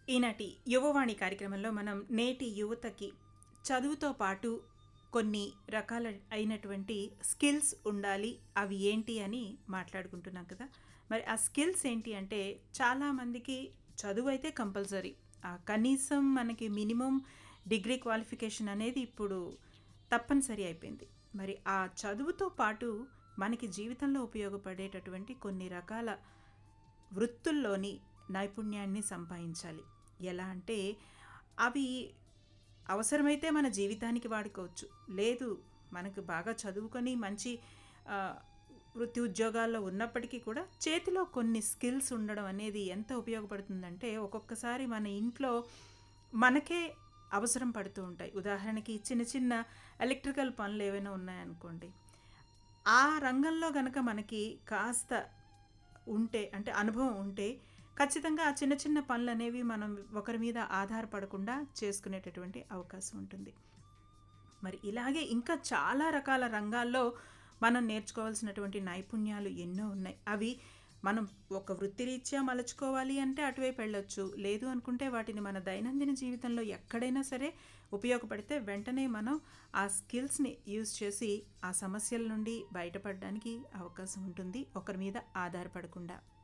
ఈనాటి యువవాణి కార్యక్రమంలో మనం నేటి యువతకి చదువుతో పాటు కొన్ని రకాల అయినటువంటి స్కిల్స్ ఉండాలి అవి ఏంటి అని మాట్లాడుకుంటున్నాం కదా మరి ఆ స్కిల్స్ ఏంటి అంటే చాలామందికి చదువు అయితే కంపల్సరీ ఆ కనీసం మనకి మినిమం డిగ్రీ క్వాలిఫికేషన్ అనేది ఇప్పుడు తప్పనిసరి అయిపోయింది మరి ఆ చదువుతో పాటు మనకి జీవితంలో ఉపయోగపడేటటువంటి కొన్ని రకాల వృత్తుల్లోని నైపుణ్యాన్ని సంపాదించాలి ఎలా అంటే అవి అవసరమైతే మన జీవితానికి వాడుకోవచ్చు లేదు మనకు బాగా చదువుకొని మంచి ఆ, వృత్తి ఉద్యోగాల్లో ఉన్నప్పటికీ కూడా చేతిలో కొన్ని స్కిల్స్ ఉండడం అనేది ఎంత ఉపయోగపడుతుందంటే ఒక్కొక్కసారి మన ఇంట్లో మనకే అవసరం పడుతూ ఉంటాయి ఉదాహరణకి చిన్న చిన్న ఎలక్ట్రికల్ పనులు ఏవైనా ఉన్నాయనుకోండి ఆ రంగంలో గనక మనకి కాస్త ఉంటే అంటే అనుభవం ఉంటే ఖచ్చితంగా ఆ చిన్న చిన్న పనులు అనేవి మనం ఒకరి మీద ఆధారపడకుండా చేసుకునేటటువంటి అవకాశం ఉంటుంది మరి ఇలాగే ఇంకా చాలా రకాల రంగాల్లో మనం నేర్చుకోవాల్సినటువంటి నైపుణ్యాలు ఎన్నో ఉన్నాయి అవి మనం ఒక వృత్తిరీత్యా మలుచుకోవాలి అంటే అటువైపు వెళ్ళొచ్చు లేదు అనుకుంటే వాటిని మన దైనందిన జీవితంలో ఎక్కడైనా సరే ఉపయోగపడితే వెంటనే మనం ఆ స్కిల్స్ని యూజ్ చేసి ఆ సమస్యల నుండి బయటపడడానికి అవకాశం ఉంటుంది ఒకరి మీద ఆధారపడకుండా